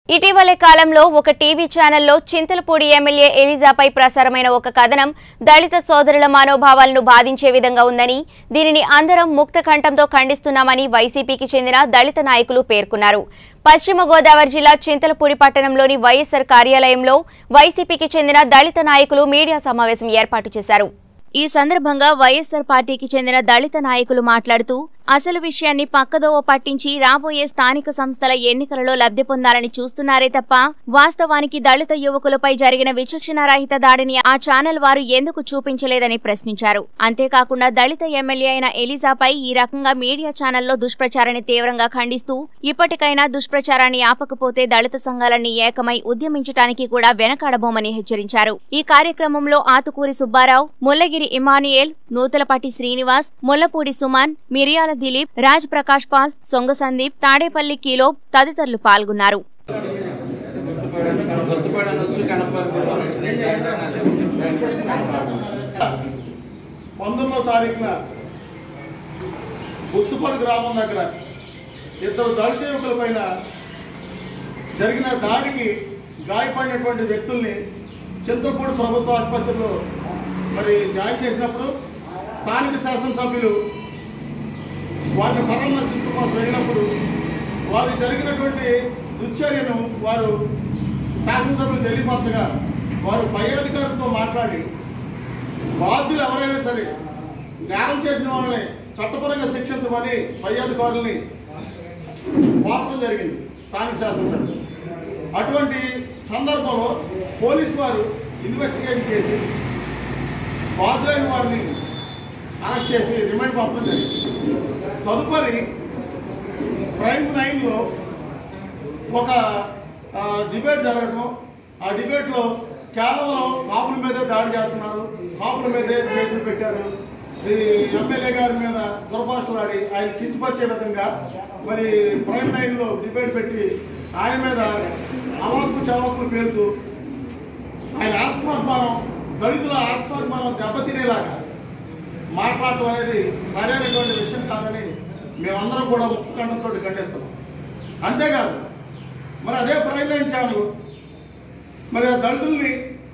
ఇటీవలే కాలంలో ఒక టీవీ ఛానల్లో చింతలపూడి ఎమ్మెల్యే ఎలిజాపై ప్రసారమైన ఒక కథనం దళిత సోదరుల మనోభావాలను బాధించే విధంగా ఉందని దీనిని అందరం ముక్త కంఠంతో ఖండిస్తున్నామని వైసీపీకి చెందిన దళిత నాయకులు పేర్కొన్నారు పశ్చిమ గోదావరి జిల్లా చింతలపూడి పట్టణంలోని వైఎస్సార్ కార్యాలయంలో వైసీపీకి చెందిన దళిత నాయకులు మీడియా సమావేశం ఏర్పాటు చేశారు ఈ సందర్భంగా వైఎస్సార్ పార్టీకి చెందిన దళిత నాయకులు మాట్లాడుతూ అసలు విషయాన్ని పక్కదోవ పట్టించి రాబోయే స్థానిక సంస్థల ఎన్నికలలో లబ్ధి పొందాలని చూస్తున్నారే తప్ప వాస్తవానికి దళిత యువకులపై జరిగిన విచక్షణారహిత దాడిని ఆ ఛానల్ వారు ఎందుకు చూపించలేదని ప్రశ్నించారు అంతేకాకుండా దళిత ఎమ్మెల్యే అయిన ఎలిజాపై ఈ రకంగా మీడియా ఛానల్లో దుష్ప్రచారాన్ని తీవ్రంగా ఖండిస్తూ ఇప్పటికైనా దుష్ప్రచారాన్ని ఆపకపోతే దళిత సంఘాలన్నీ ఏకమై ఉద్యమించడానికి కూడా వెనకాడబోమని హెచ్చరించారు ఈ కార్యక్రమంలో ఆతుకూరి సుబ్బారావు ముల్లగిరి ఇమానియేల్ నూతలపాటి శ్రీనివాస్ ముల్లపూడి సుమన్ మిరియాల దిలీప్ రాజ్ ప్రకాష్ పాల్ సొంగ సందీప్ తాడేపల్లి కిలో తదితరులు పాల్గొన్నారు గుర్తుపడనొచ్చు కనపడవచ్చు పంతొమ్మిదవ తారీఖున గుర్తుపడి గ్రామం దగ్గర ఇద్దరు దళిత యువకుల పైన జరిగిన దాడికి గాయపడినటువంటి వ్యక్తుల్ని చింతలపూడి ప్రభుత్వ ఆసుపత్రిలో మరి జాయిన్ చేసినప్పుడు స్థానిక శాసనసభ్యులు వారిని పరామర్శించడం కోసం వెళ్ళినప్పుడు వారికి జరిగినటువంటి దుశ్చర్యను వారు శాసనసభ్యులు తెలియపరచగా వారు పై అధికారులతో మాట్లాడి బాధ్యులు ఎవరైనా సరే నేరం చేసిన వాళ్ళని చట్టపరంగా శిక్షించమని పై అధికారుల్ని కోరడం జరిగింది స్థానిక శాసనసభ అటువంటి సందర్భంలో పోలీసు వారు ఇన్వెస్టిగేషన్ చేసి బాధ్యులైన వారిని అరెస్ట్ చేసి రిమాండ్ పంపడం జరిగింది తదుపరి ప్రైమ్ నైన్లో ఒక ఆ, డిబేట్ జరగడం ఆ డిబేట్లో కేవలం కాపుల మీదే దాడి చేస్తున్నారు కాపుల మీదే కేసులు పెట్టారు ఈ ఎమ్మెల్యే గారి మీద దుర్భాషలు ఆడి ఆయన కించపరిచే విధంగా మరి ప్రైమ్ నైన్లో డిబేట్ పెట్టి ఆయన మీద అవాకు చవాకులు పేలుతూ ఆయన ఆత్మాభిమానం దళితుల ఆత్మాభిమానం దెబ్బతినేలాగా మాట్లాడటం అనేది సరైనటువంటి విషయం కాదని మేమందరం కూడా ముక్తకంఠంతో ఖండిస్తున్నాం అంతేకాదు మరి అదే ప్రైమ్ లైన్ ఛానల్ మరి ఆ దళితుల్ని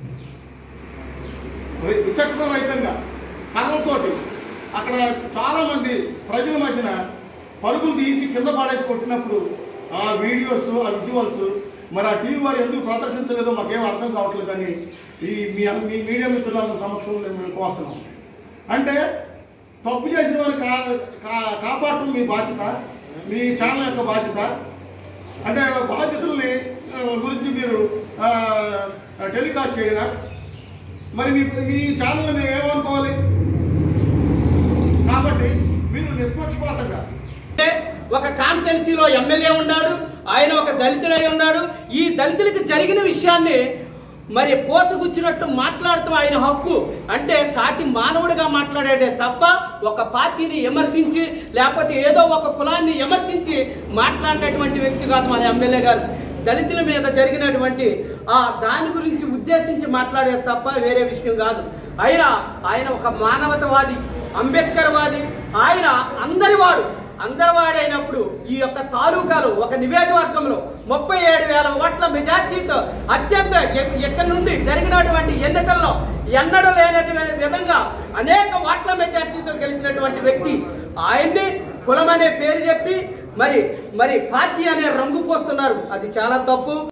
విచక్షణ రహితంగా కర్రలతోటి అక్కడ చాలా మంది ప్రజల మధ్యన పరుగులు తీయించి కింద పాడేసి కొట్టినప్పుడు ఆ వీడియోస్ ఆ విజువల్స్ మరి ఆ టీవీ వారు ఎందుకు ప్రదర్శించలేదో మాకేం అర్థం కావట్లేదని ఈ మీ మీ మీడియా మిత్రుల సమక్షంలో మేము కోరుతున్నాం అంటే తప్పు చేసిన వారు కా కా- కాపాడటం మీ బాధ్యత మీ ఛానల్ యొక్క బాధ్యత అంటే బాధ్యతల్ని ఆ, గురించి మీరు ఆ, టెలికాస్ట్ చేయరా మరి మీ మీ ఛానల్ మేము ఏమనుకోవాలి కాబట్టి మీరు నిష్పక్షపాతంగా అంటే ఒక కాన్స్టెన్సీలో ఎమ్మెల్యే ఉన్నాడు ఆయన ఒక దళితుడై ఉన్నాడు ఈ దళితులకు జరిగిన విషయాన్ని మరి పోసగుచ్చినట్టు మాట్లాడటం ఆయన హక్కు అంటే సాటి మానవుడిగా మాట్లాడేదే తప్ప ఒక పార్టీని విమర్శించి లేకపోతే ఏదో ఒక కులాన్ని విమర్శించి మాట్లాడినటువంటి వ్యక్తి కాదు మన ఎమ్మెల్యే గారు దళితుల మీద జరిగినటువంటి ఆ దాని గురించి ఉద్దేశించి మాట్లాడేది తప్ప వేరే విషయం కాదు ఆయన ఆయన ఒక మానవతవాది అంబేద్కర్ వాది ఆయన అందరివాడు అందరివాడు అయినప్పుడు ఈ యొక్క తాలూకాలో ఒక నియోజకవర్గంలో ముప్పై ఏడు వేల ఓట్ల మెజార్టీతో అత్యంత ఎ- ఎక్కడి నుండి జరిగినటువంటి ఎన్నికల్లో ఎన్నడూ లేనది విధంగా అనేక ఓట్ల మెజార్టీతో గెలిచినటువంటి వ్యక్తి ఆయన్ని కులం అనే పేరు చెప్పి మరి మరి పార్టీ అనే రంగు పోస్తున్నారు అది చాలా తప్పు